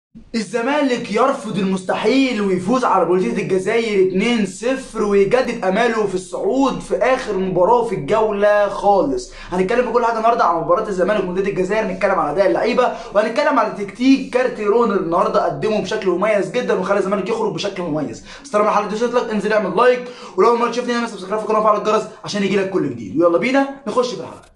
الزمالك يرفض المستحيل ويفوز على بلدية الجزائر 2-0 ويجدد اماله في الصعود في اخر مباراة في الجولة خالص هنتكلم في كل حاجة النهاردة عن مباراة الزمالك وبلدية الجزائر نتكلم على اداء اللعيبة وهنتكلم على تكتيك كارتيرون اللي النهاردة قدمه بشكل مميز جدا وخلى الزمالك يخرج بشكل مميز بس طالما الحلقة دي وصلت لك انزل اعمل لايك ولو ما تشوفني اعمل سبسكرايب في القناة وفعل الجرس عشان يجيلك كل جديد ويلا بينا نخش في الحلقة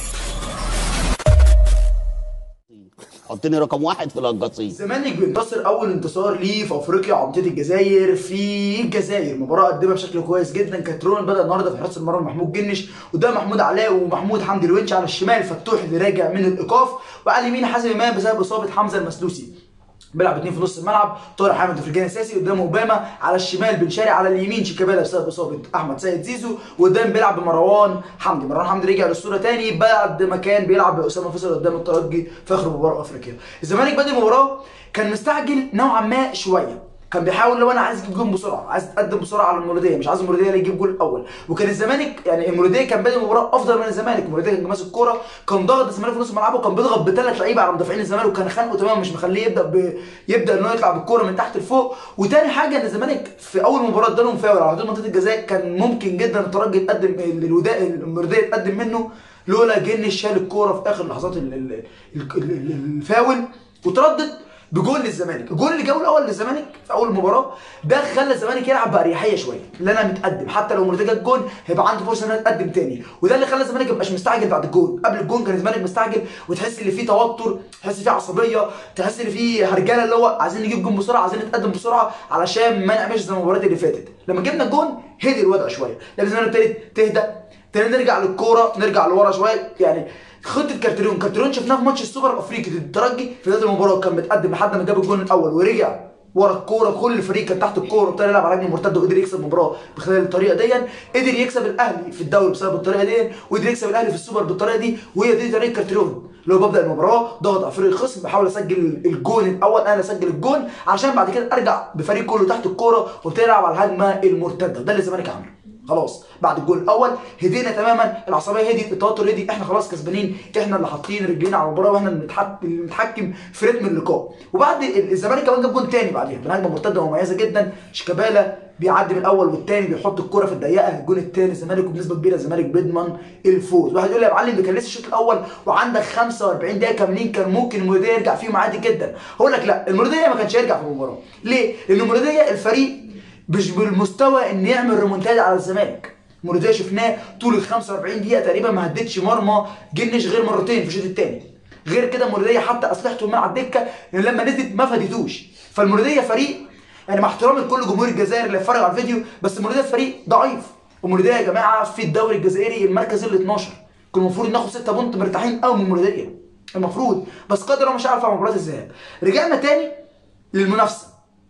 حطني رقم واحد في القصيم الزمالك بينتصر اول انتصار ليه في افريقيا على منطقه الجزائر في الجزائر مباراه قدمها بشكل كويس جدا كاترون بدا النهارده في حراسه المرمى محمود جنش وده محمود علاء ومحمود حمدي الونش على الشمال فتوح اللي راجع من الايقاف وعلى اليمين حازم امام بسبب اصابه حمزه المسلوسي بيلعب اتنين في نص الملعب طارق حامد في الجانب الاساسي قدامه اوباما على الشمال بن شارع على اليمين شيكابالا بسبب اصابه احمد سيد زيزو وقدام بيلعب بمروان حمدي مروان حمدي رجع للصوره تاني بعد ما كان بيلعب باسامه فيصل قدام الترجي في اخر مباراه افريقيا الزمالك بادئ المباراه كان مستعجل نوعا ما شويه كان بيحاول لو انا عايز اجيب جول بسرعه عايز اتقدم بسرعه على المولوديه مش عايز المولوديه اللي يجيب جول الاول وكان الزمالك يعني المولوديه كان بادئ المباراه افضل من الزمالك المولوديه كان ماسك الكوره كان ضاغط الزمالك في نص ملعبه وكان بيضغط بثلاث لعيبه على مدافعين الزمالك وكان خانقه تماما مش مخليه يبدا ب... يبدا ان هو يطلع بالكوره من تحت لفوق وتاني حاجه ان الزمالك في اول مباراه ادالهم فاول على حدود منطقه الجزاء كان ممكن جدا الترجي يتقدم الوداء المولوديه يتقدم منه لولا جنش شال الكوره في اخر لحظات ال- ال- ال- ال- الفاول وتردد بجول للزمالك الجول اللي جابه الاول للزمالك في اول المباراه ده خلى الزمالك يلعب باريحيه شويه اللي انا متقدم حتى لو مرتجى الجون هيبقى عنده فرصه ان انا اتقدم تاني وده اللي خلى الزمالك ميبقاش مستعجل بعد الجون قبل الجون كان الزمالك مستعجل وتحس ان في توتر تحس فيه عصبيه تحس ان في هرجله اللي هو عايزين نجيب جون بسرعه عايزين نتقدم بسرعه علشان ما نعملش زي المباريات اللي فاتت لما جبنا الجون هدي الوضع شويه لما الزمالك ابتدت تهدى تاني نرجع للكوره نرجع لورا شويه يعني خطه كارترون كارترون شفناها في ماتش السوبر الافريقي ضد الترجي في بدايه المباراه كان متقدم لحد ما جاب الجون الاول ورجع ورا الكوره كل فريق كان تحت الكوره وابتدى يلعب على رجل مرتده وقدر يكسب المباراه بخلال الطريقه دي قدر يكسب الاهلي في الدوري بسبب الطريقه دي وقدر يكسب الاهلي في السوبر بالطريقه دي وهي دي طريقه كارترون اللي هو ببدا المباراه ضغط على فريق الخصم بحاول اسجل الجون الاول انا اسجل الجون عشان بعد كده ارجع بفريق كله تحت الكوره وابتدي العب على الهجمه المرتده ده اللي الزمالك عمله خلاص بعد الجول الاول هدينا تماما العصبيه هديت التوتر هدي احنا خلاص كسبانين احنا اللي حاطين رجلينا على المباراه واحنا اللي بنتحك- اللي بنتحكم في رتم اللقاء وبعد ال- الزمالك كمان جاب جول تاني بعديها بهجمه مرتده مميزه جدا شيكابالا بيعدي من الاول والتاني بيحط الكره في الضيقه الجول التاني الزمالك وبنسبه كبيره الزمالك بيضمن الفوز واحد يقول لي يا معلم ده كان لسه الشوط الاول وعندك 45 دقيقه كاملين كان ممكن المولوديه يرجع فيهم عادي جدا هقول لك لا المولوديه ما كانش هيرجع في المباراه ليه لان المولوديه الفريق مش بالمستوى ان يعمل ريمونتادا على الزمالك المولوديه شفناه طول ال 45 دقيقه تقريبا ما هدتش مرمى جنش غير مرتين في الشوط الثاني غير كده المولوديه حتى اسلحته الماء على الدكه لما نزلت ما فادتوش فالمولوديه فريق يعني مع احترامي لكل جمهور الجزائر اللي اتفرج على الفيديو بس المولوديه فريق ضعيف المولوديه يا جماعه في الدوري الجزائري المركز ال 12 كان المفروض ناخد 6 بونت مرتاحين قوي من المولوديه المفروض بس قدر الله مش عارف على مباراه الذهاب رجعنا تاني للمنافسه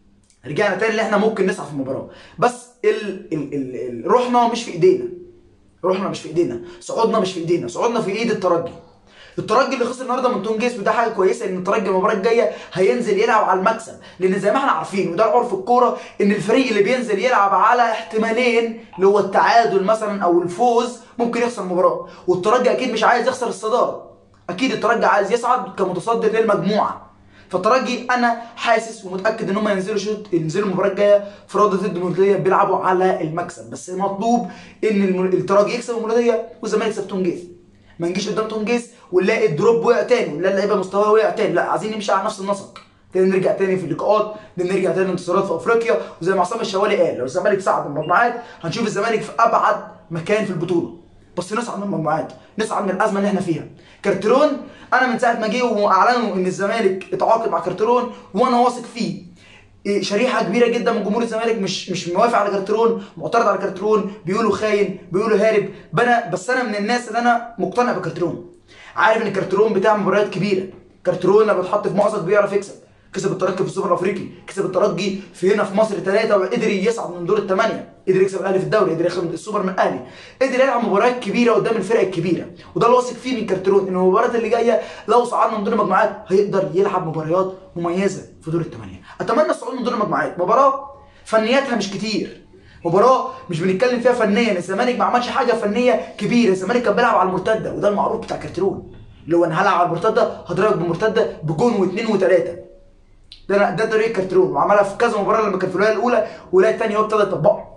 رجعنا تاني اللي احنا ممكن نسعى في المباراه بس ال ال ال ال روحنا مش في ايدينا روحنا مش في ايدينا صعودنا مش في ايدينا صعودنا في ايد الترجي الترجي اللي خسر النهارده من تونجيس وده حاجه كويسه ان الترجي المباراه الجايه هينزل يلعب على المكسب لان زي ما احنا عارفين وده العرف الكوره ان الفريق اللي بينزل يلعب على احتمالين اللي هو التعادل مثلا او الفوز ممكن يخسر المباراه والترجي اكيد مش عايز يخسر الصداره اكيد الترجي عايز يصعد كمتصدر للمجموعه فالترجي انا حاسس ومتاكد ان هم ينزلوا شوط ينزلوا المباراه الجايه في روضه ضد المولوديه بيلعبوا على المكسب بس مطلوب ان الم- الترجي يكسب المولوديه والزمالك يكسب تونجيز ما نجيش قدام تونجيز ونلاقي الدروب وقع تاني ونلاقي اللعيبه مستواها وقع تاني لا عايزين نمشي على نفس النسق تاني نرجع تاني في اللقاءات تاني نرجع تاني انتصارات في افريقيا وزي ما عصام الشوالي قال لو الزمالك صعد من المجموعات هنشوف الزمالك في ابعد مكان في البطوله بس نصعد من المجموعات نصعد من الازمه اللي احنا فيها كارترون انا من ساعه ما جه واعلنوا ان الزمالك اتعاقد مع كارترون وانا واثق فيه إيه، شريحه كبيره جدا من جمهور الزمالك مش مش موافق على كارترون معترض على كارترون بيقولوا خاين بيقولوا هارب بنا بس انا من الناس اللي انا مقتنع بكارترون عارف ان كارترون بتاع مباريات كبيره كارترون لما بيتحط في مأزق بيعرف يكسب كسب الترجي في السوبر الافريقي كسب الترجي في هنا في مصر ثلاثه وقدر يصعد من دور الثمانيه قدر يكسب الاهلي في الدوري قدر ياخد السوبر من الاهلي قدر يلعب مباريات كبيره قدام الفرق الكبيره وده اللي واثق فيه من كارترون ان المباريات اللي جايه لو صعدنا من دور المجموعات هيقدر يلعب مباريات مميزه في دور الثمانيه اتمنى الصعود من دور المجموعات مباراه فنياتها مش كتير مباراه مش بنتكلم فيها فنيا الزمالك ما عملش حاجه فنيه كبيره الزمالك كان بيلعب على المرتده وده المعروف بتاع كارترون اللي هو انا هلعب على المرتده هضربك بمرتده بجون واثنين وثلاثه ده ده طريقه كارترون وعملها في كذا مباراه لما كان في الولايه الاولى والولايه الثانيه هو ابتدى يطبقها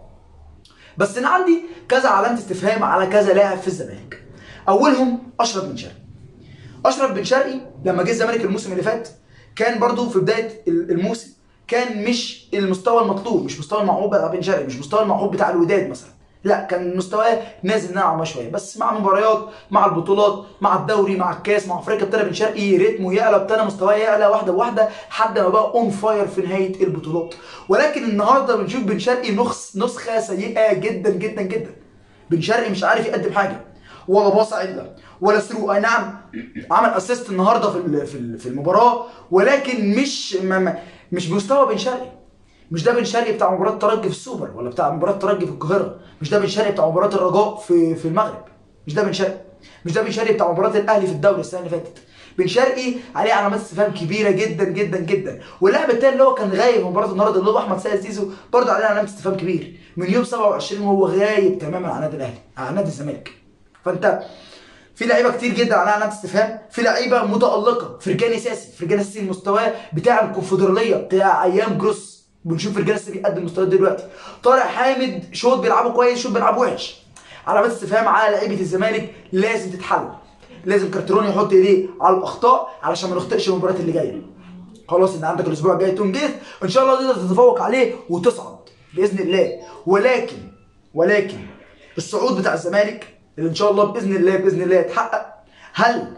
بس انا عندي كذا علامه استفهام على كذا لاعب في الزمالك اولهم اشرف بن شرقي اشرف بن شرقي لما جه الزمالك الموسم اللي فات كان برضو في بدايه الموسم كان مش المستوى المطلوب مش مستوى المعهود بتاع بن شرقي مش مستوى المعهود بتاع الوداد مثلا لا كان مستواه نازل نوعا ما شويه بس مع المباريات مع البطولات مع الدوري مع الكاس مع افريقيا ابتدى بن شرقي رتمه يعلى ابتدى مستواه يعلى واحده بواحده لحد ما بقى اون فاير في نهايه البطولات ولكن النهارده بنشوف بن شرقي نخس نسخه سيئه جدا جدا جدا بن شرقي مش عارف يقدم حاجه ولا باص عدله ولا ثرو اي نعم عمل اسيست النهارده في ال- في ال- في المباراه ولكن مش ما ما- مش بمستوى بن شرقي مش ده بن شرقي بتاع مباراه الترجي في السوبر ولا بتاع مباراه الترجي في القاهره مش ده بن شرقي بتاع مباراه الرجاء في في المغرب مش ده بن شرقي مش ده بن شرقي بتاع مباراه الاهلي في الدوري السنه اللي فاتت بن شرقي عليه علامات استفهام كبيره جدا جدا جدا واللاعب التاني اللي هو كان غايب في مباراه النهارده اللي هو احمد سيد زيزو برضه عليه علامه استفهام كبير من يوم 27 وهو غايب تماما عن النادي الاهلي عن نادي الزمالك فانت في لعيبه كتير جدا عليها علامه استفهام في لعيبه متالقه فرجاني ساسي فرجاني ساسي المستوى بتاع الكونفدراليه بتاع ايام جروس بنشوف فرجاني ساسي بيقدم مستوى دلوقتي طارق حامد شوط بيلعبه كويس شوط بيلعبه وحش علامات استفهام على لعيبه الزمالك لازم تتحل لازم كارترون يحط ايديه على الاخطاء علشان ما نخطئش المباريات اللي جايه خلاص انت عندك الاسبوع الجاي توم جيث ان شاء الله تقدر تتفوق عليه وتصعد باذن الله ولكن ولكن الصعود بتاع الزمالك اللي ان شاء الله باذن الله باذن الله يتحقق هل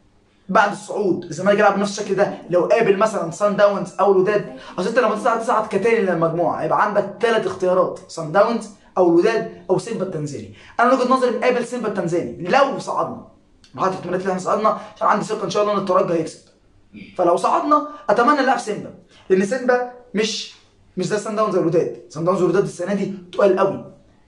بعد الصعود الزمالك يلعب بنفس الشكل ده لو قابل مثلا سان داونز او الوداد اصل انت لما تصعد تصعد كتاني للمجموعه هيبقى عندك ثلاث اختيارات سان داونز او الوداد او سيمبا التنزاني انا من وجهه نظري نقابل سيمبا التنزاني لو صعدنا بحط احتمالات ان احنا صعدنا عشان عندي ثقه ان شاء الله ان الترجي هيكسب فلو صعدنا اتمنى نلعب سيمبا لان سيمبا مش مش زي سان داونز والوداد سان داونز والوداد السنه دي تقال قوي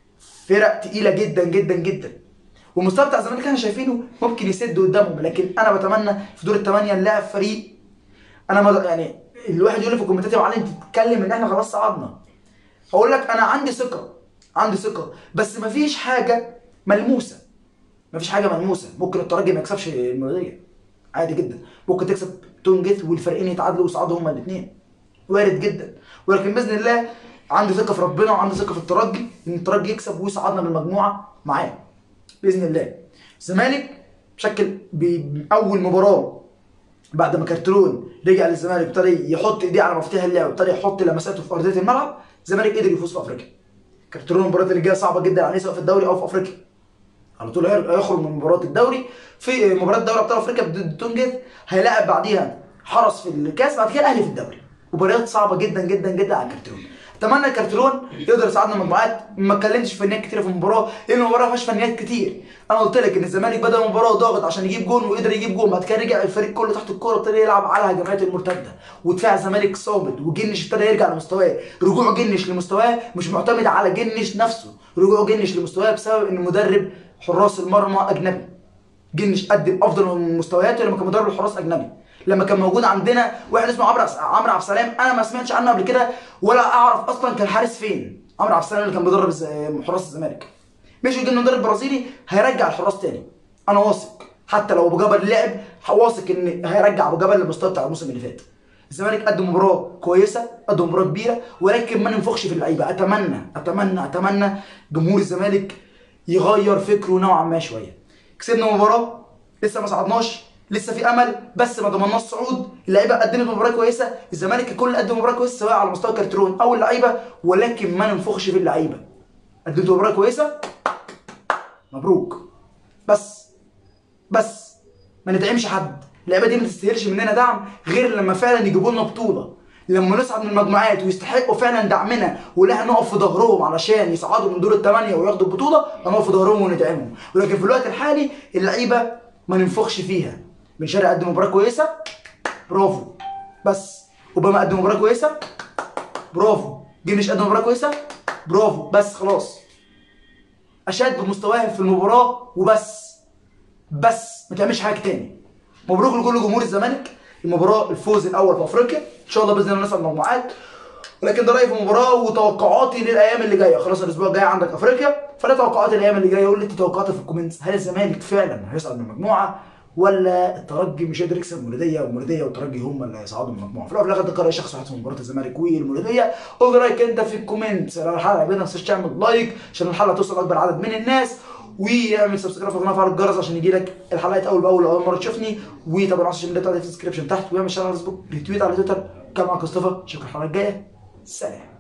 فرق تقيله جدا جدا جدا والمستوى بتاع الزمالك احنا شايفينه ممكن يسد قدامهم لكن انا بتمنى في دور الثمانيه نلاعب فريق انا ما يعني الواحد يقول لي في الكومنتات يا معلم انت بتتكلم ان احنا خلاص صعدنا هقول لك انا عندي ثقه عندي ثقه بس مفيش حاجه ملموسه مفيش حاجه ملموسه ممكن الترجي ما يكسبش المرضيه عادي جدا ممكن تكسب تونجث والفريقين يتعادلوا ويصعدوا هما الاثنين وارد جدا ولكن باذن الله عندي ثقه في ربنا وعندي ثقه في الترجي ان الترجي يكسب ويصعدنا من المجموعه معاه باذن الله الزمالك بشكل باول مباراه بعد ما كارترون رجع للزمالك ابتدى يحط ايديه على مفاتيح اللعب ابتدى يحط لمساته في ارضيه الملعب الزمالك قدر يفوز في افريقيا كارترون المباريات اللي جايه صعبه جدا عليه سواء في الدوري او في افريقيا على طول هيخرج من مباراه الدوري في مباراه دوري ابطال افريقيا ضد تونجث هيلاعب بعديها حرس في الكاس بعد كده الاهلي في الدوري مباريات صعبه جدا جدا جدا على كارترون اتمنى كارترون يقدر يصعدنا مجموعات ما اتكلمتش في فنيات كتير في المباراه لان المباراه ما فيهاش فنيات كتير انا قلت لك ان الزمالك بدا المباراه ضاغط عشان يجيب جون وقدر يجيب جون بعد كده رجع الفريق كله تحت الكوره ابتدى يلعب على هجمات المرتده ودفاع الزمالك صامد وجنش ابتدى يرجع لمستواه رجوع جنش لمستواه مش معتمد على جنش نفسه رجوع جنش لمستواه بسبب ان مدرب حراس المرمى اجنبي جنش قدم افضل من مستوياته لما كان مدرب الحراس اجنبي لما كان موجود عندنا واحد اسمه عمرو عمرو عبد السلام انا ما سمعتش عنه قبل كده ولا اعرف اصلا كان حارس فين عمرو عبد السلام اللي كان بيدرب الز- حراس الزمالك مش يجي مدرب برازيلي هيرجع الحراس تاني انا واثق حتى لو ابو جبل لعب واثق ان هيرجع ابو جبل للمستوى بتاع الموسم اللي فات الزمالك قدم مباراه كويسه قدم مباراه كبيره ولكن ما ننفخش في اللعيبه اتمنى اتمنى اتمنى جمهور الزمالك يغير فكره نوعا ما شويه كسبنا مباراه لسه ما صعدناش لسه في امل بس ما ضمناش صعود اللعيبه قدمت مباراه كويسه الزمالك الكل قدم مباراه كويسه سواء على مستوى كارترون او اللعيبه ولكن ما ننفخش في اللعيبه قدمت مباراه كويسه مبروك بس بس ما ندعمش حد اللعيبه دي ما تستاهلش مننا دعم غير لما فعلا يجيبوا لنا بطوله لما نصعد من المجموعات ويستحقوا فعلا دعمنا ولا احنا نقف في ظهرهم علشان يصعدوا من دور الثمانيه وياخدوا البطوله هنقف في ظهرهم وندعمهم ولكن في الوقت الحالي اللعيبه ما ننفخش فيها بن شرقي قدم مباراه كويسه برافو بس اوباما قدم مباراه كويسه برافو جنش قدم مباراه كويسه برافو بس خلاص اشاد بمستواهم في المباراه وبس بس ما تعملش حاجه تاني مبروك لكل جمهور الزمالك المباراه الفوز الاول في افريقيا ان شاء الله باذن الله نصعد مجموعات ولكن ده رايي في المباراه وتوقعاتي للايام اللي جايه خلاص الاسبوع الجاي عندك افريقيا فده توقعاتي الايام اللي جايه قول لي انت توقعاتك في الكومنتس هل الزمالك فعلا هيصعد من المجموعه ولا الترجي مش قادر يكسب المولوديه والمولوديه والترجي هم اللي هيصعدوا من المجموعه في الاول وفي الاخر ده قرار شخص واحد في مباراه الزمالك والمولوديه قول لي رايك انت في الكومنت لو الحلقه عجبتك ما تنساش تعمل لايك عشان الحلقه توصل اكبر عدد من الناس واعمل سبسكرايب في القناه وفعل الجرس عشان يجي لك الحلقات اول باول لو اول مره تشوفني وطبعا السوشيال ميديا بتاعتي في الديسكربشن تحت واعمل شير على الفيسبوك ريتويت على تويتر كان معاك مصطفى اشوفك الحلقه الجايه سلام